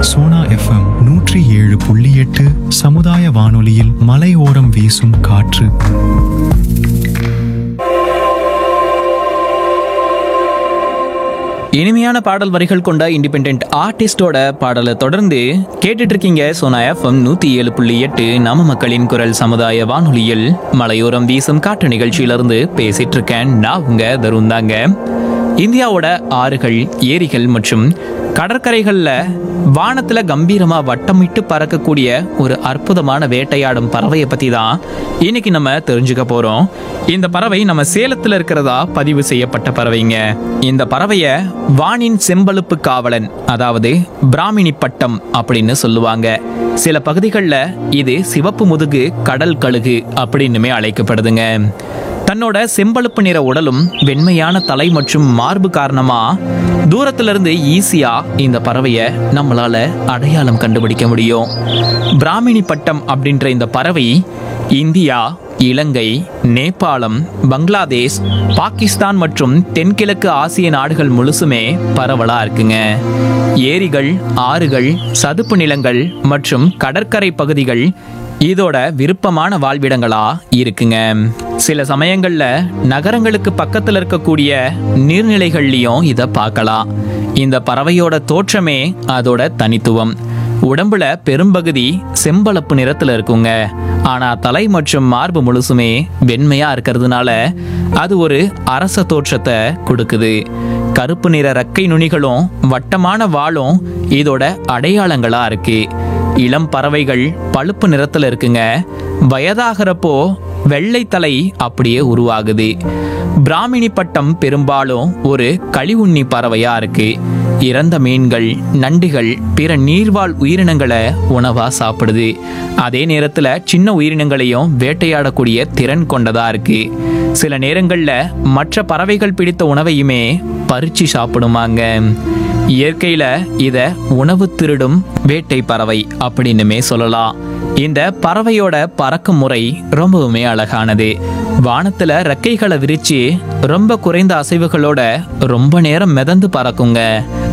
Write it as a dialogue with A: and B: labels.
A: Sona FM நூற்றி ஏழு புள்ளி எட்டு சமுதாய வானொலியில் மலையோரம் வீசும் காற்று
B: இனிமையான பாடல் வரிகள் கொண்ட இண்டிபெண்ட் ஆர்டிஸ்டோட பாடலை தொடர்ந்து கேட்டுட்டு இருக்கீங்க சோனா எஃப்எம் நூத்தி ஏழு புள்ளி எட்டு நம்ம மக்களின் குரல் சமுதாய வானொலியில் மலையோரம் வீசும் காற்று நிகழ்ச்சியிலிருந்து பேசிட்டு இருக்கேன் நான் உங்க தருண் தாங்க இந்தியாவோட ஆறுகள் ஏரிகள் மற்றும் கடற்கரைகள்ல வானத்துல கம்பீரமா வட்டமிட்டு பறக்கக்கூடிய ஒரு அற்புதமான வேட்டையாடும் பறவையை பத்தி தான் இன்னைக்கு நம்ம தெரிஞ்சுக்க போறோம் இந்த பறவை நம்ம சேலத்துல இருக்கிறதா பதிவு செய்யப்பட்ட பறவைங்க இந்த பறவைய வானின் செம்பழுப்பு காவலன் அதாவது பிராமினி பட்டம் அப்படின்னு சொல்லுவாங்க சில பகுதிகளில் இது சிவப்பு முதுகு கடல் கழுகு அப்படின்னுமே அழைக்கப்படுதுங்க தன்னோட செம்பழுப்பு நிற உடலும் வெண்மையான தலை மற்றும் மார்பு காரணமா தூரத்துல இருந்து ஈஸியா இந்த பறவையை நம்மளால அடையாளம் கண்டுபிடிக்க முடியும் பிராமினி பட்டம் அப்படின்ற இந்த பறவை இந்தியா இலங்கை நேபாளம் பங்களாதேஷ் பாகிஸ்தான் மற்றும் தென்கிழக்கு ஆசிய நாடுகள் முழுசுமே பரவலா இருக்குங்க ஏரிகள் ஆறுகள் சதுப்பு நிலங்கள் மற்றும் கடற்கரை பகுதிகள் இதோட விருப்பமான வாழ்விடங்களா இருக்குங்க சில சமயங்கள்ல நகரங்களுக்கு பக்கத்துல இருக்கக்கூடிய நீர்நிலைகள்லயும் இத பார்க்கலாம் இந்த பறவையோட தோற்றமே அதோட தனித்துவம் உடம்புல பெரும்பகுதி செம்பளப்பு நிறத்துல இருக்குங்க ஆனா தலை மற்றும் மார்பு முழுசுமே வெண்மையா இருக்கிறதுனால அது ஒரு அரச தோற்றத்தை கொடுக்குது கருப்பு நிற ரெக்கை நுனிகளும் வட்டமான வாளும் இதோட அடையாளங்களா இருக்கு இளம் பறவைகள் பழுப்பு நிறத்துல இருக்குங்க வயதாகிறப்போ வெள்ளை தலை அப்படியே உருவாகுது பிராமினி பட்டம் பெரும்பாலும் ஒரு கழிவுண்ணி பறவையா இருக்கு இறந்த மீன்கள் நண்டுகள் பிற நீர்வாழ் உயிரினங்களை உணவா சாப்பிடுது அதே நேரத்துல சின்ன உயிரினங்களையும் வேட்டையாடக்கூடிய திறன் கொண்டதா இருக்கு சில நேரங்கள்ல மற்ற பறவைகள் பிடித்த உணவையுமே பறிச்சு சாப்பிடுமாங்க இயற்கையில இத உணவு திருடும் வேட்டை பறவை அப்படின்னுமே சொல்லலாம் இந்த பறவையோட பறக்கும் முறை ரொம்பவுமே அழகானது வானத்துல ரெக்கைகளை விரிச்சு ரொம்ப குறைந்த அசைவுகளோட ரொம்ப நேரம் மிதந்து பறக்குங்க